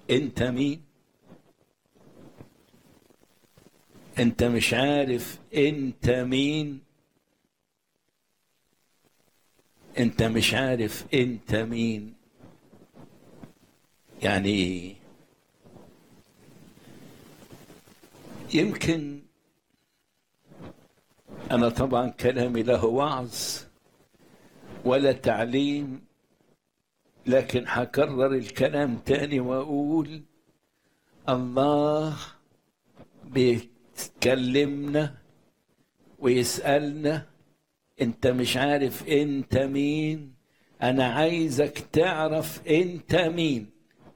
انت مين انت مش عارف انت مين انت مش عارف انت مين يعني يمكن انا طبعا كلامي له وعظ ولا تعليم لكن هكرر الكلام تاني واقول الله بيتكلمنا ويسالنا انت مش عارف انت مين انا عايزك تعرف انت مين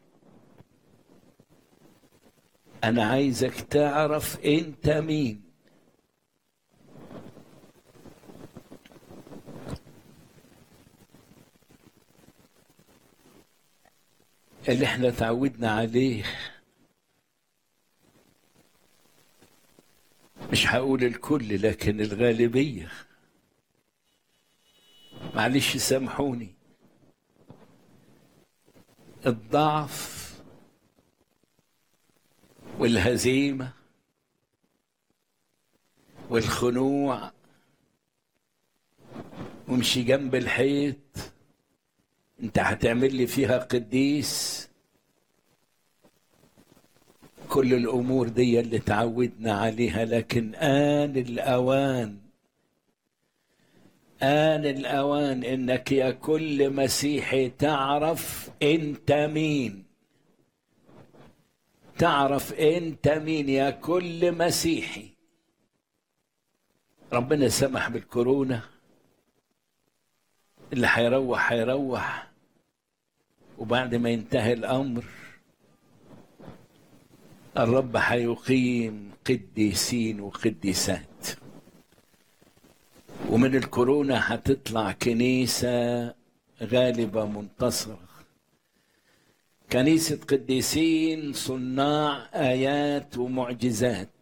انا عايزك تعرف انت مين اللي احنا تعودنا عليه مش هقول الكل لكن الغالبيه معلش سامحوني الضعف والهزيمه والخنوع وامشي جنب الحيط انت هتعمل لي فيها قديس كل الامور دي اللي تعودنا عليها لكن ان الاوان آن الأوان إنك يا كل مسيحي تعرف أنت مين تعرف أنت مين يا كل مسيحي ربنا سمح بالكورونا اللي هيروح هيروح وبعد ما ينتهي الأمر الرب هيقيم قديسين وقديسات ومن الكورونا هتطلع كنيسة غالبة منتصرة كنيسة قديسين صناع آيات ومعجزات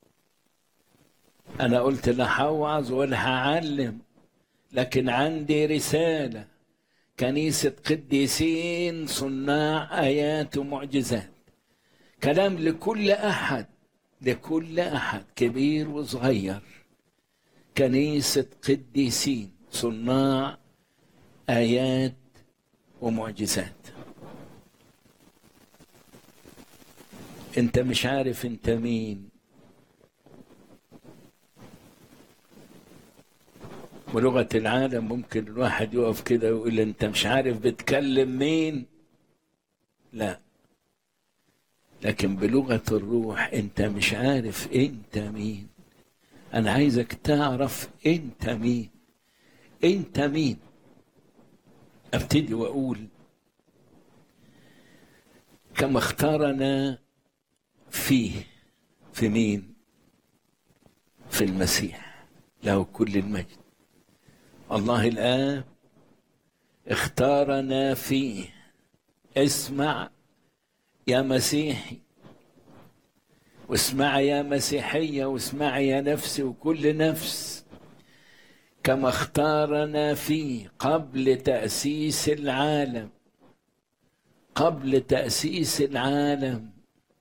أنا قلت لا هوعظ ولا هعلم لكن عندي رسالة كنيسة قديسين صناع آيات ومعجزات كلام لكل أحد لكل أحد كبير وصغير كنيسة قديسين صناع آيات ومعجزات انت مش عارف انت مين ولغة العالم ممكن الواحد يقف كده ويقول انت مش عارف بتكلم مين لا لكن بلغة الروح انت مش عارف انت مين انا عايزك تعرف انت مين انت مين ابتدي واقول كما اختارنا فيه في مين في المسيح له كل المجد الله الآب اختارنا فيه اسمع يا مسيحي واسمع يا مسيحية واسمع يا نفسي وكل نفس كما اختارنا فيه قبل تأسيس العالم قبل تأسيس العالم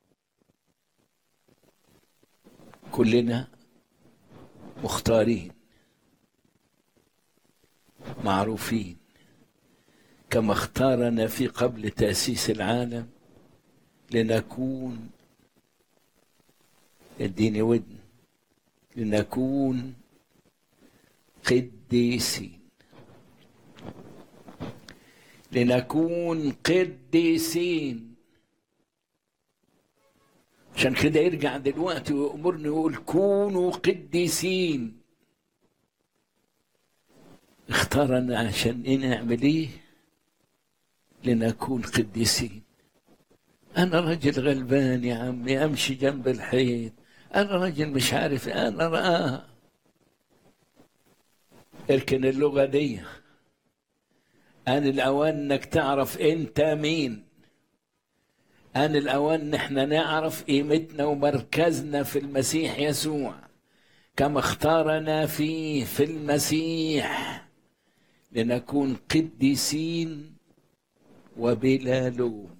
كلنا مختارين معروفين كما اختارنا في قبل تأسيس العالم لنكون اديني ودن لنكون قديسين لنكون قديسين عشان كده يرجع دلوقتي ويأمرني ويقول كونوا قديسين اختارنا عشان ايه نعمل ايه لنكون قديسين انا راجل غلبان يا عمي امشي جنب الحيط انا راجل مش عارف انا رآه اركن اللغة دي آن الأوان إنك تعرف أنت مين آن الأوان نحن نعرف قيمتنا ومركزنا في المسيح يسوع كما اختارنا فيه في المسيح لنكون قديسين وبلا لوم